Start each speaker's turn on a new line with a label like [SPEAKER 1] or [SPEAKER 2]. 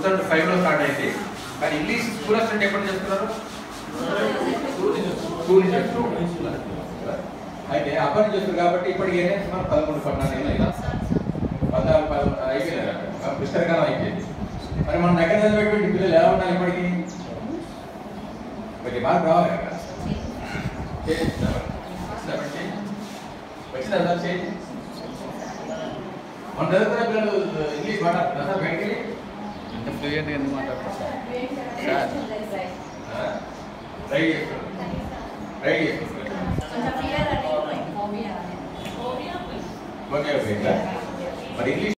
[SPEAKER 1] Thousand five లో start అయింది కానీ ఇంగ్లీష్ స్కూల్ స్టూడెంట్ ఎప్పుడు చేస్తున్నారు స్కూల్ నుంచి చేస్తున్నారు. అయితే అప్పటి నుంచి చేస్తారు కాబట్టి ఇప్పటికి ఏం చేస్తున్నారు పదకొండు పద్నాలుగు ఏళ్ళు అయింది. పద్నాలుగు పదకొండు అయిపోయింది కదా పుస్తకాలం అయిపోయింది మరి మన దగ్గర చదివేటువంటి పిల్లలు ఎలా ఉండాలి ఇప్పటికి మరి బాగా రావాలి కదా చేయండి. వచ్చిందా మరి చేయండి. వచ్చిందా సార్ చేయండి మన చదువుతున్న పిల్లలు ఇంగ్లీష్ మాట్లాడుతున్నా సార్ బయటికి వెళ్ళి?
[SPEAKER 2] ఇంత ఫ్లూయెంట్గా ఎందుకు మాట్లాడతారు సార్
[SPEAKER 1] ఆ? ట్రై చేస్తున్నారు ట్రై చేస్తున్నారు ఓకే ఓకే మరి ఇంగ్లీష్